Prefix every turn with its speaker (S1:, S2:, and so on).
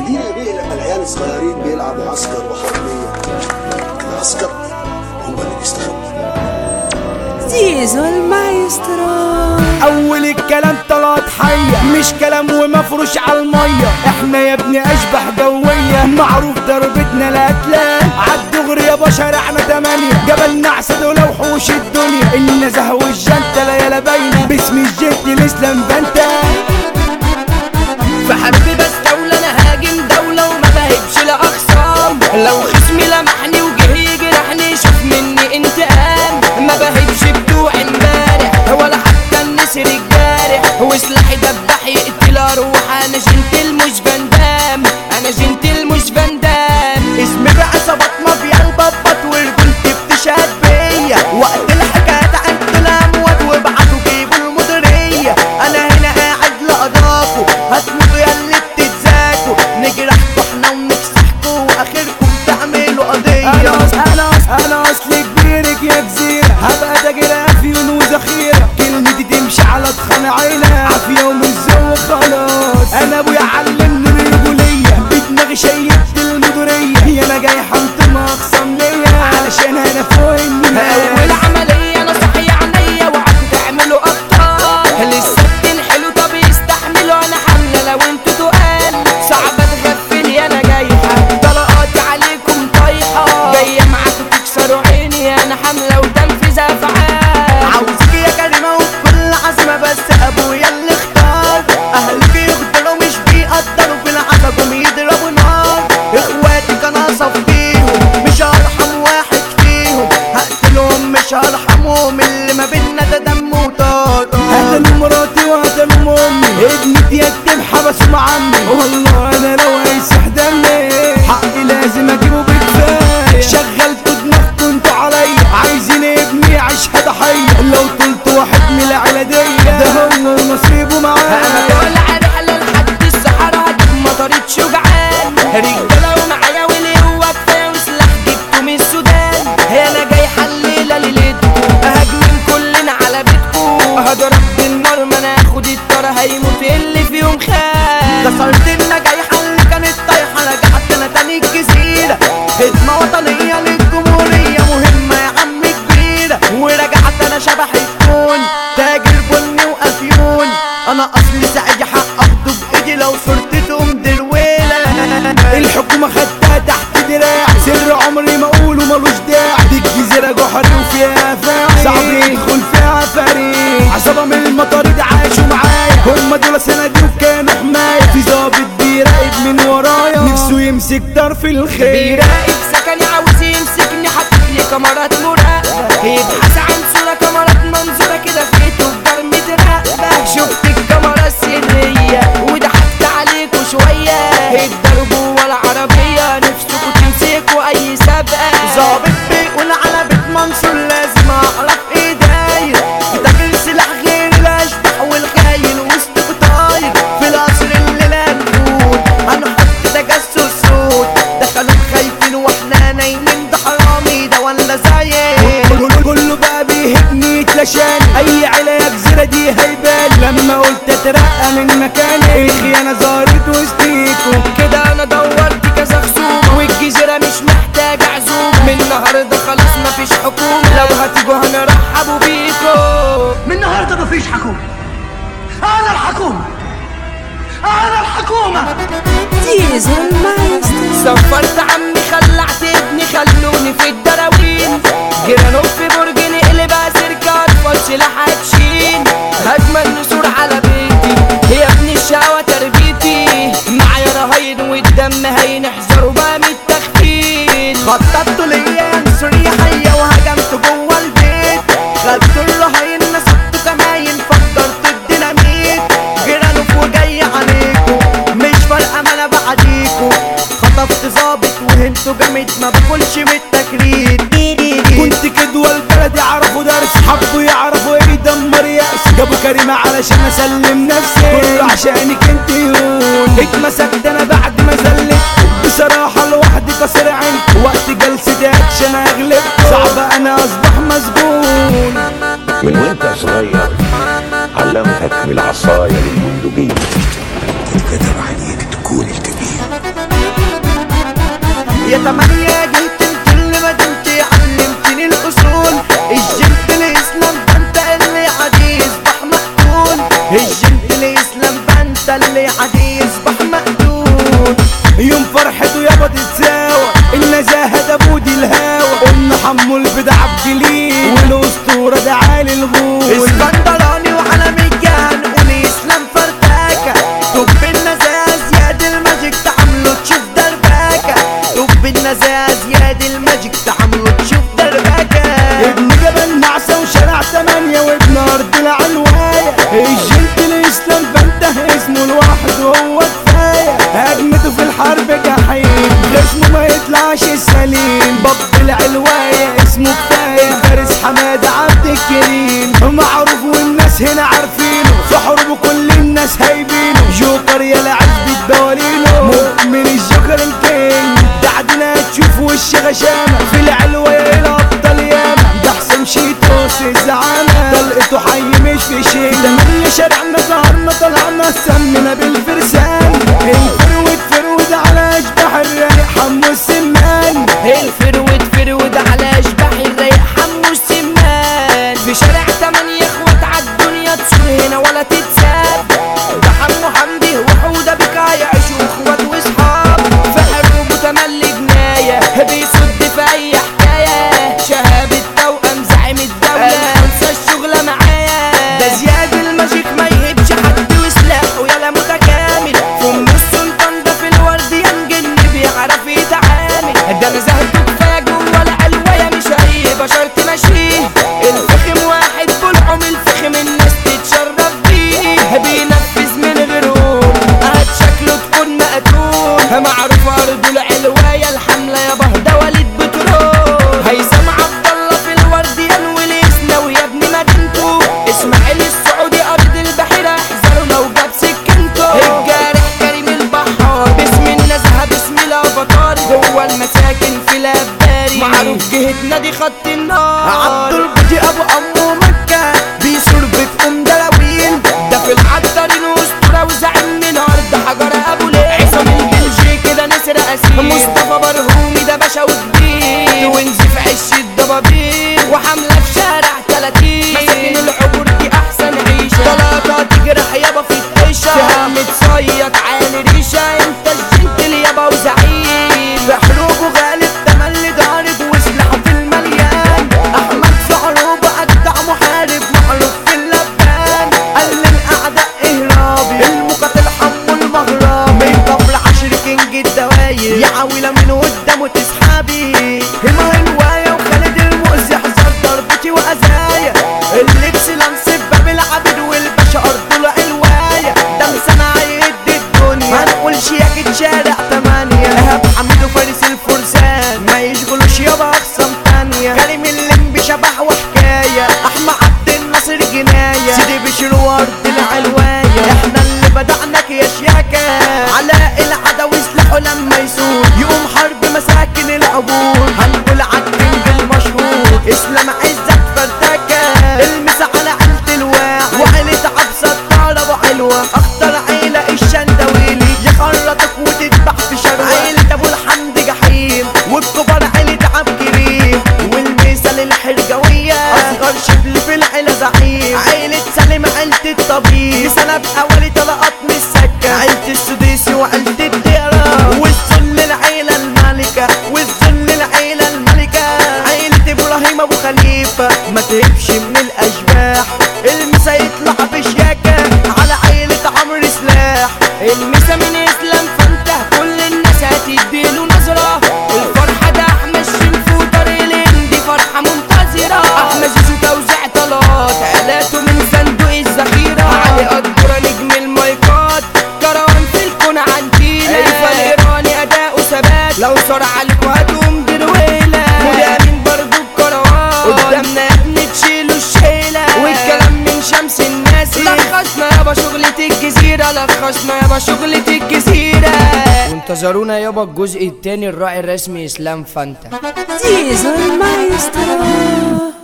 S1: فاكرين يا بيه لما العيال الصغيرين بيلعبوا عسكر وحربيه العسكر هم اللي بيستخبوا
S2: زيزو المايسترو
S3: اول الكلام طلعت حية مش كلام ومفروش على المية احنا يا ابني اشبح جوية معروف ضربتنا الاتلام عالدغري يا بشر احنا تمانية جبل نعسد ولو حوش الدنيا النزه والجنتة ليالة باينة باسم الجد الاسلام بنتا
S4: فحبيبي بس دولة انا هاجم دولة وما بهبش لاخصام لو خصمي لمحني وجه يجرحني شوف مني انتقام ما بهبش بتوع امبارح ولا حتى النسر الجارح وسلاحي دبح يقتل اروح انا جنتل مش فاندام انا جنتل مش فاندام
S3: اسمي بقى صبات مافيا البطبط ورجولتي بتشهد بيا وقت الحكايات عند الاموات وابعتوا جيبوا المديرية انا هنا قاعد لقضاكوا هتموتوا يا اللي بتتزاكوا نجرحكوا احنا ونكسحكوا واخركم تعملوا قضية انا انا انا اصلي كبيرك يا جزيرة هبقى تاجر افيون وذخيرة كلمتي تمشي على تخن عينها عافية ومش زو خلاص انا ابويا علمني الرجولية بدماغي شيدت المديرية يا انا جاي حمت مخصم ليا علشان انا فوق
S4: اول
S3: الناس
S4: عملية انا صحي عينيا وعم تعملوا ابطال لسه حلو طب يستحملوا انا حاملة لو انتوا تقال صعب تغفلي انا جايحة طلقاتي عليكم طايحة جاية معاكوا تكسروا عيني انا حاملة وتنفذ افعال
S3: عاوزك يا كريمة وبكل عزمة بس ابويا اللي اختار اهلك يقدروا مش بيقدروا في العزا يضربوا نار اخواتي كان اصفيهم مش هرحم واحد فيهم هقتلهم مش هرحمهم اللي ما بينا ده دم وطار قتلوا مراتي وقتلوا امي ابني يتم حبسوا مع عمي والله انا لو هيسح دمي حقي لازم اجيبه بكفايه شغلتوا دماغكم انتوا عليا عايزين ابني يعيش ضحيه لو طلت واحد من العيله دي ده هو ونصيبه
S4: انا
S3: معايا
S4: طالع رحلة لحد الصحراء هجيب مطاريد شجعان رجالة ومعايا واللي هو كفاية وسلاح جبته من السودان انا جاي حليلة ليلتكم هجمن كلنا على بيتكم هضرب بالنار ما انا هاخد الطار هيموت اللي فيهم خان
S3: كسرت النجايح اللي كانت طايحه رجعت انا تاني الجزيره خدمه وطنيه للجمهوريه مهمه يا عم كبيره ورجعت انا شبح الكون تاجر بني وافيون انا اصلي سعي حق اخده بايدي لو صرت تقوم درويله الحكومه خدتها تحت دراع سر عمري ما اقوله ملوش داعي دي الجزيره جحري وفيها فاعل صعب يدخل فيها فريق عصابه من المطاريد عاشوا معايا هم دول سندي وكانوا حمايه في ظابط بيراقب من ورايا نفسه يمسك طرف الخير
S4: بيراقب سكني عاوز يمسكني حاطط لي كاميرات مراقبة يبحث عن صورة كاميرات منظورة كده في بيته بدار متراقبة شفت الكاميرا السرية وضحكت عليكوا شوية الضرب ولا عربية نفسكوا تمسكوا أي سابقة
S3: ظابط بيقول على بيت منصور لازم اعرف ايه داير تاجر سلاح غير الاشبح والخاين وسط طاير في القصر اللي لا نفوت هنحط تجسس سود دخلوا خايفين واحنا نايمين ده حرامي ده ولا زايد كله كله بقى بيهبني يتلاشاني اي عيله يا جزيره دي هيبان لما قلت اترقى من مكاني الخيانه ظهرت وسطيكوا
S4: كده أنا دورت كذا خصومة والجزيرة مش محتاجة عزومة من النهاردة خلاص مفيش حكومة لو هتيجوا هنرحبوا بيكوا
S1: من النهارده مفيش حكومه انا الحكومه انا الحكومه
S2: زيزو المايسترو
S4: سفرت عمي خلعت ابني خلوني في الدراوين جيرانو في برج نقلب سركة اطفال سلاح هتشيل هجمة النسور على بيتي يا ابني الشقوة تربيتي معايا رهاين والدم هينحذروا بقى من التخفيل
S3: خططت ليا سوريا حية وهجمت جوه البيت خدت الرهاين نصبت كماين فجرت الديناميت جيرانو وجاي عليكو مش فارقة ما انا بعديكو خطفت ظابط وهنتو جامد ما باكلش من التكريت كنت كدوة البلد يعرفوا درس حبوا يعرفوا ايه يدمر يأس جابوا كريمة علشان اسلم نفسي كله عشانك انت يهون اتمسكت انا بعد ما زلت بصراحة لوحدي كسر عيني وقت جلسة اكشن اغلب صعب انا اصبح مسجون
S5: من وانت صغير علمتك بالعصاية للبندقية
S1: وكتب عليك تكون الكبير
S3: يا تمانية جيت انت اللي مدينتي علمتني الاصول الجنت الاسلام بنت اللي عادي يصبح مقتول الجنت الاسلام بنت اللي عادي يصبح مقتول
S6: يوم فرحته يابا تتساوى النزاهة ده بودي الهاوى قلنا حمو البدع بجليل والاسطورة ده عالي الغول
S3: اسكندراني وعلم الجان والاسلام فرتاكة طب النزاهة زياد الماجيك تعملوا تشوف درباكة طب النزاهة زياد الماجيك تعملوا تشوف درباكة
S6: ابن جبل نعسة وشارع تمانية وابن أرض العنواية الجنت الإسلام فانته اسمه لوحده هو كفاية هجمته في الحرب جحيم اسمه ما يطلعش السليم باب العلواية اسمه كفاية فارس حماد عبد الكريم معروف والناس هنا عارفينه في حروبه كل الناس هايبينه جوكر يا لعب بالدوالينه مؤمن الجوكر الكينج ده عدنا تشوف وش غشامة في العلواية الأبطال ياما ده حسام شيتوس الزعامة طلقته حي مش في شيء ده من شارعنا ظهرنا طلعنا سمنا بالفرسان الفرود فرود على اشباح الرايق حمو السمان
S4: الفرود فرود على اشباح الرايق حمو السمان في شارع تمانية اخوات عالدنيا تصور هنا ولا تتساب ده حمو حمدي وحودة بك هيعيشوا اخوات واصحاب في حروب وتملي جناية بيسد في اي حكاية شهاب التوأم زعيم الدولة انسى الشغلة معايا ده زياد الماجيك ما يهبش حد وسلاحه يلا متكامل في ام السلطان ده في الورد ينجن بيعرف يتعامل ده انا زهقته كفايه جوه العلوية مش اي بشر تمشيه الفخم واحد بالعم الفخم الناس تتشرف بيه بينفذ من غيرهم قاعد شكله تكون مقتول معروف ارض العلواية الحملة يا بهدى وليد بترول هيثم عبد الله في الورد ينوي الاسناوي يا ابن مدينته اسماعيل السعودي ارض البحيرة احذروا لو جاب سكنته الجارح كريم البحار باسم النزهة باسم الافاتار جوه المساكن في الاباري معروف جهة نادي خط النار
S3: عبد البدي ابو امو مكة بيسور في ام دلاوين
S4: ده في العطارين اسطورة وزعيم من ارض حجر ابو ليل عصام البلجيكي ده نسر اسير مصطفى برهومي ده باشا وكبير ونزي في عش الضبابير وحملة في شارع 30 مساكن العبور دي احسن عيشة طلعتها تجرح يابا في الطيشة سهم تصيط عالي ريشة انت الجنتل يابا وزعيم
S3: في حروبه غالب تملي ضارب وسلاحه في المليان احمد في حروبه اجدع محارب معروف في اللبان قال للاعداء اهرابي المقاتل حمو المغربي قبل عشر كينج الدواير يا عاوله من قدامه تسحبي هما هوايه وخالد المؤذي حذر ضربتي واذايا اللبس لانس باب العبد والباشا ارضه العلوايه ده مسنا يدي الدنيا ما نقولش يا جد شارع تمانية ايهاب حميد وفارس الفرسان ما يشغلوش يابا اخصام تانية كريم اللمبي شبح وحكاية احمد عبد الناصر جناية سيدي بشير ورد العلواية احنا اللي بدعناك يا شياكة علاء العدوي سلاحه لما يسود يقوم حرب مساكن العبور هنقول عالكينج المشهور اسلام عزت فرتكة المس على عيلة الواح وعيلة عبسة الطارة ابو حلوة اختار عيلة الشندويلي يخرطك وتذبح في شروة عيلة ابو الحمد جحيم والكبار عيلة عبد كريم والمثل الحرجوية اصغر شبل في العيلة زعيم عيلة سالم عيلة الطبيب بسنة اولي طلقات من السكة عيلة السديسي وعيلة الديرة والذل العيلة الملكة والذل العيلة الملكة عيلة ابراهيم ابو خليفة ما تهبش من الاشباح المسا يطلع بشياكة على عيلة عمرو سلاح
S4: المسا من اسلام فانت كل الناس هتديله نظرة الفرحة ده احمد شنفو طريق الهندي فرحة منتظرة احمد زيزو توزيع طلات علاته من صندوق الذخيرة علي قدرة نجم المايكات كروان في الكون عنتينا الفا الايراني اداؤه ثبات لو صار عليك وهتقوم درويلة مدامين برضو الكروان قدامنا يا ابني تشيلوا الشيلة والكلام من شمس الناس لخصنا يابا شغلة الجزيرة لخصنا يابا شغلة الجزيرة وانتظرونا يابا الجزء التاني الراعي الرسمي اسلام فانتا
S2: Diesel Maestro.